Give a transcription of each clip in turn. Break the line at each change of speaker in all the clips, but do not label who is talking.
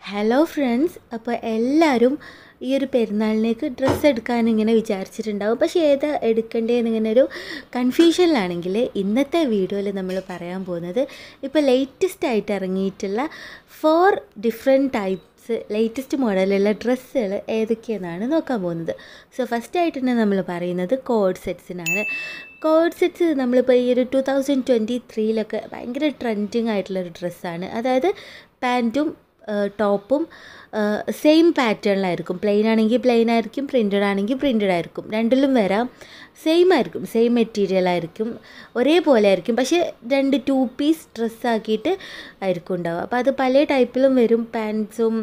hello friends അപ്പോൾ എല്ലാവരും ഈ ഒരു പെരുന്നാളിനേക്ക് ഡ്രസ്സ് എടുക്കാൻ ഇങ്ങനെ വിചാരിച്ചിട്ടുണ്ടാവും പക്ഷേ ഏതാ എടുക്കേണ്ടതെന്ന് ഇങ്ങനെ ഒരു കൺഫ്യൂഷനിലാണെങ്കിൽ ഇന്നത്തെ വീഡിയോയിൽ നമ്മൾ പറയാൻ പോകുന്നത് ഇപ്പോൾ ലേറ്റസ്റ്റ് ആയിട്ട് ഇറങ്ങിയിട്ടുള്ള ഫോർ ഡിഫറെൻറ്റ് ടൈപ്സ് ലേറ്റസ്റ്റ് മോഡലുള്ള ഡ്രസ്സുകൾ ഏതൊക്കെയെന്നാണ് നോക്കാൻ പോകുന്നത് സോ ഫസ്റ്റ് ആയിട്ട് തന്നെ നമ്മൾ പറയുന്നത് കോഡ് സെറ്റ്സിനാണ് കോഡ് സെറ്റ്സ് നമ്മളിപ്പോൾ ഈ ഒരു ടു തൗസൻഡ് ട്വൻറ്റി ത്രീയിലൊക്കെ ഭയങ്കര ട്രെൻഡിങ് ആയിട്ടുള്ളൊരു ഡ്രസ്സാണ് അതായത് പാൻറ്റും ടോപ്പും സെയിം പാറ്റേണിലായിരിക്കും പ്ലെയിൻ ആണെങ്കിൽ പ്ലെയിൻ ആയിരിക്കും പ്രിൻറ്റഡ് ആണെങ്കിൽ പ്രിൻറ്റഡ് ആയിരിക്കും രണ്ടിലും വരാം സെയിം ആയിരിക്കും സെയിം മെറ്റീരിയൽ ആയിരിക്കും ഒരേപോലെ ആയിരിക്കും പക്ഷേ രണ്ട് ടു പീസ് ഡ്രസ്സാക്കിയിട്ട് ആയിരിക്കും ഉണ്ടാവുക അപ്പോൾ അത് പല ടൈപ്പിലും വരും പാൻസും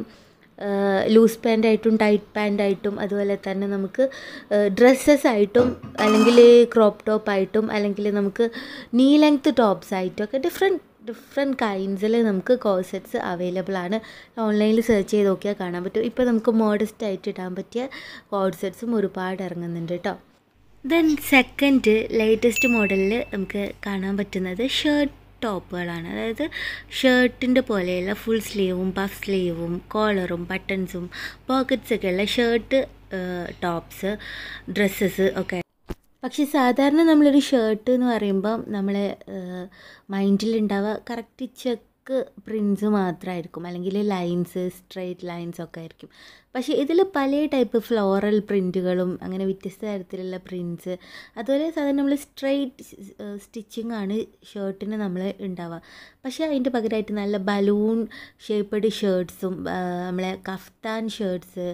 ലൂസ് പാൻ്റ് ആയിട്ടും ടൈറ്റ് പാൻ്റ് ആയിട്ടും അതുപോലെ തന്നെ നമുക്ക് ഡ്രസ്സസ് ആയിട്ടും അല്ലെങ്കിൽ ക്രോപ്പ് ടോപ്പ് ആയിട്ടും അല്ലെങ്കിൽ നമുക്ക് നീ ലെങ്ത് ടോപ്സ് ആയിട്ടും ഒക്കെ ഡിഫറെൻറ്റ് ഡിഫറെൻറ്റ് കൈൻഡ്സിൽ നമുക്ക് കോഴ്സെറ്റ്സ് അവൈലബിൾ ആണ് ഓൺലൈനിൽ സെർച്ച് ചെയ്ത് നോക്കിയാൽ കാണാൻ പറ്റും ഇപ്പോൾ നമുക്ക് മോഡസ്റ്റ് ആയിട്ട് ഇടാൻ പറ്റിയ കോഴ്സെറ്റ്സും ഒരുപാട് ഇറങ്ങുന്നുണ്ട് കേട്ടോ ദെൻ സെക്കൻഡ് ലേറ്റസ്റ്റ് മോഡലിൽ നമുക്ക് കാണാൻ പറ്റുന്നത് ഷർട്ട് ടോപ്പുകളാണ് അതായത് ഷർട്ടിൻ്റെ പോലെയുള്ള ഫുൾ സ്ലീവും പഫ് സ്ലീവും കോളറും ബട്ടൺസും പോക്കറ്റ്സൊക്കെ ഉള്ള ഷർട്ട് ടോപ്സ് ഡ്രസ്സസ് ഒക്കെ പക്ഷേ സാധാരണ നമ്മളൊരു ഷർട്ട് എന്ന് പറയുമ്പം നമ്മളെ മൈൻഡിലുണ്ടാവുക കറക്റ്റ് ചെക്ക് പ്രിൻസ് മാത്രമായിരിക്കും അല്ലെങ്കിൽ ലൈൻസ് സ്ട്രെയിറ്റ് ലൈൻസ് ഒക്കെ ആയിരിക്കും പക്ഷേ ഇതിൽ പല ടൈപ്പ് ഫ്ലോറൽ പ്രിൻറ്റുകളും അങ്ങനെ വ്യത്യസ്ത തരത്തിലുള്ള പ്രിൻറ്റ്സ് അതുപോലെ സാധാരണ നമ്മൾ സ്ട്രെയിറ്റ് സ്റ്റിച്ചിങ് ആണ് ഷർട്ടിന് നമ്മൾ ഉണ്ടാവുക പക്ഷേ അതിൻ്റെ പകരമായിട്ട് നല്ല ബലൂൺ ഷേപ്പഡ് ഷർട്ട്സും നമ്മളെ കഫ്താൻ ഷർട്ട്സ്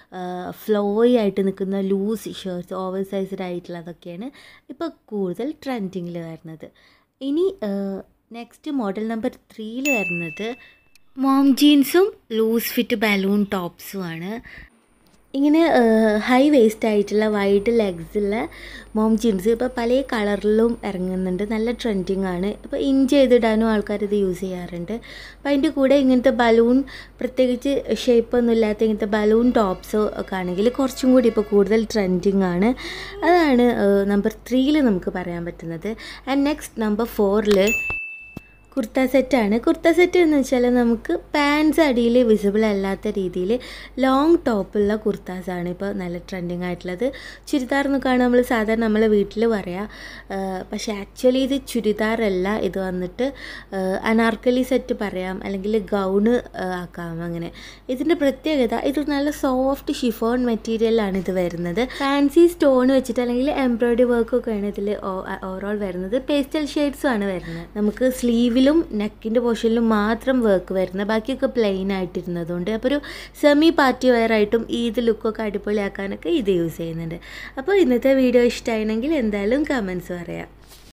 ഫ്ലോയി ആയിട്ട് നിൽക്കുന്ന ലൂസ് ഷർട്ട്സ് ഓവർ സൈസ്ഡ് ആയിട്ടുള്ളതൊക്കെയാണ് ഇപ്പോൾ കൂടുതൽ ട്രെൻഡിങ്ങിൽ വരുന്നത് ഇനി നെക്സ്റ്റ് മോഡൽ നമ്പർ ത്രീയിൽ വരുന്നത് മോം ജീൻസും ലൂസ് ഫിറ്റ് ബലൂൺ ടോപ്സുമാണ് ഇങ്ങനെ ഹൈ വേസ്റ്റ് ആയിട്ടുള്ള വൈഡ് ലെഗ്സുള്ള മോം ജീൻസ് ഇപ്പോൾ പല കളറിലും ഇറങ്ങുന്നുണ്ട് നല്ല ട്രെൻഡിങ് ആണ് ഇപ്പോൾ ഇൻ ചെയ്തിടാനും ആൾക്കാർ ഇത് യൂസ് ചെയ്യാറുണ്ട് അപ്പോൾ അതിൻ്റെ കൂടെ ഇങ്ങനത്തെ ബലൂൺ പ്രത്യേകിച്ച് ഷേപ്പൊന്നും ഇല്ലാത്ത ഇങ്ങനത്തെ ബലൂൺ ടോപ്സോ ഒക്കെ ആണെങ്കിൽ കുറച്ചും കൂടി ഇപ്പോൾ കൂടുതൽ ട്രെൻഡിങ് ആണ് അതാണ് നമ്പർ ത്രീയിൽ നമുക്ക് പറയാൻ പറ്റുന്നത് ആൻഡ് നെക്സ്റ്റ് നമ്പർ ഫോറിൽ കുർത്ത സെറ്റാണ് കുർത്ത സെറ്റ് എന്ന് വെച്ചാൽ നമുക്ക് പാൻസ് അടിയിൽ വിസിബിൾ അല്ലാത്ത രീതിയിൽ ലോങ് ടോപ്പുള്ള കുർത്താസാണ് ഇപ്പോൾ നല്ല ട്രെൻഡിങ് ആയിട്ടുള്ളത് ചുരിദാർ എന്നൊക്കെയാണ് നമ്മൾ സാധാരണ നമ്മളെ വീട്ടിൽ പറയാം പക്ഷേ ആക്ച്വലി ഇത് ചുരിദാറല്ല ഇത് വന്നിട്ട് അനാർക്കലി സെറ്റ് പറയാം അല്ലെങ്കിൽ ഗൗണ് ആക്കാം അങ്ങനെ ഇതിൻ്റെ പ്രത്യേകത ഇത് നല്ല സോഫ്റ്റ് ഷിഫോൺ മെറ്റീരിയലാണ് ഇത് വരുന്നത് ഫാൻസി സ്റ്റോൺ വെച്ചിട്ട് അല്ലെങ്കിൽ എംബ്രോയിഡറി വർക്കൊക്കെയാണ് ഇതിൽ ഓവറോൾ വരുന്നത് പേസ്റ്റൽ ഷെയ്ഡ്സും ആണ് വരുന്നത് നമുക്ക് സ്ലീവ് സ്ലീവിലും നെക്കിൻ്റെ പോർഷനിലും മാത്രം വർക്ക് വരുന്നത് ബാക്കിയൊക്കെ പ്ലെയിൻ ആയിട്ടിരുന്നതുകൊണ്ട് അപ്പോൾ ഒരു സെമി പാർട്ടി വെയർ ആയിട്ടും ഈദ് ലുക്കൊക്കെ അടിപൊളിയാക്കാനൊക്കെ ഇത് യൂസ് ചെയ്യുന്നുണ്ട് അപ്പോൾ ഇന്നത്തെ വീഡിയോ ഇഷ്ടമായിരുന്നെങ്കിൽ എന്തായാലും കമൻസ് പറയാം